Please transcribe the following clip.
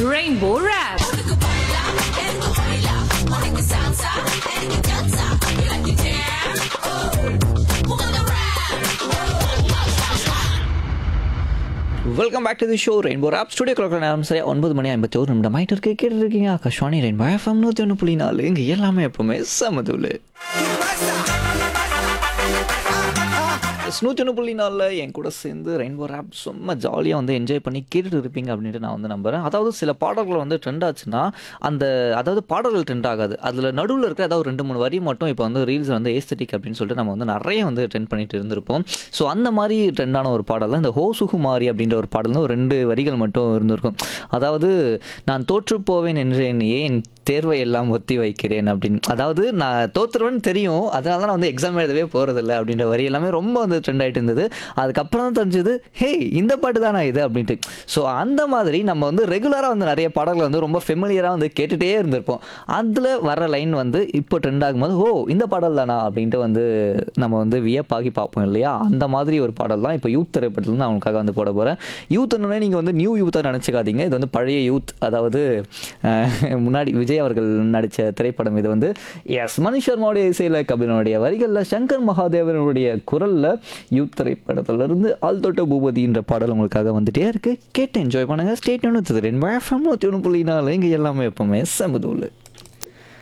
Rainbow Rap. Welcome back to the show Rainbow app studio clock நேரம் சரி ஒன்பது மணி ஐம்பத்தி ஒரு நிமிடம் ஆகிட்டு இருக்கு கேட்டு இருக்கீங்க ஆகாஷ்வாணி ரெயின்போ எஃப்எம் நூற்றி ஒன்று புள்ளி நாலு இங்கே எல்லாமே எப்பவுமே சமதுல நூற்றி ஒன்று புள்ளி நாலில் என் கூட சேர்ந்து ரெயின்போ ஆப் சும்மா ஜாலியாக வந்து என்ஜாய் பண்ணி கேட்டுட்டு இருப்பீங்க அப்படின்ட்டு நான் வந்து நம்புகிறேன் அதாவது சில பாடல்கள் வந்து ட்ரெண்ட் ஆச்சுன்னா அந்த அதாவது பாடல்கள் ட்ரெண்ட் ஆகாது அதில் நடுவில் இருக்கிற ஏதாவது ரெண்டு மூணு வரி மட்டும் இப்போ வந்து ரீல்ஸ் வந்து ஏஸ்தட்டிக் அப்படின்னு சொல்லிட்டு நம்ம வந்து நிறைய வந்து ட்ரெண்ட் பண்ணிட்டு இருந்திருப்போம் ஸோ அந்த மாதிரி ட்ரெண்டான ஒரு பாடல் தான் இந்த ஹோ சுகுமாரி அப்படின்ற ஒரு பாடல் ஒரு ரெண்டு வரிகள் மட்டும் இருந்திருக்கும் அதாவது நான் தோற்று போவேன் என்றேன் ஏன் தேர்வை எல்லாம் ஒத்தி வைக்கிறேன் அப்படின்னு அதாவது நான் தோத்துருவேன்னு தெரியும் அதனால தான் நான் வந்து எக்ஸாம் எழுதவே போகிறதில்ல அப்படின்ற வரி எல்லாமே ரொம்ப வந்து ட்ரெண்ட் ஆகிட்டு இருந்தது அதுக்கப்புறம் தான் தெரிஞ்சது ஹே இந்த பாட்டு தானா இது அப்படின்ட்டு ஸோ அந்த மாதிரி நம்ம வந்து ரெகுலராக வந்து நிறைய பாடல்கள் வந்து ரொம்ப ஃபெமிலியராக வந்து கேட்டுகிட்டே இருந்திருப்போம் அதில் வர லைன் வந்து இப்போ ட்ரெண்ட் ஆகும்போது ஓ இந்த பாடல் தானா அப்படின்ட்டு வந்து நம்ம வந்து வியப்பாகி பார்ப்போம் இல்லையா அந்த மாதிரி ஒரு பாடல் தான் இப்போ யூத் திரைப்படத்தில் நான் அவங்களுக்காக வந்து போட போகிறேன் யூத்னே நீங்கள் வந்து நியூ யூத்தாக நினச்சிக்காதீங்க இது வந்து பழைய யூத் அதாவது அஹ், முன்னாடி விஜய் அவர்கள் நடித்த திரைப்படம் இது வந்து எஸ் மணி சர்மாவுடைய இசையில் கபிலனுடைய வரிகளில் சங்கர் மகாதேவனுடைய குரலில் யூத் திரைப்படத்திலிருந்து ஆல் தொட்ட பூபதின்ற பாடல் உங்களுக்காக வந்துட்டே இருக்கு கேட்டு என்ஜாய் பண்ணுங்க ஸ்டேட் ஒன்று ரெண்டு புள்ளி நாலு இங்கே எல்லாமே எப்பவுமே சமதூள்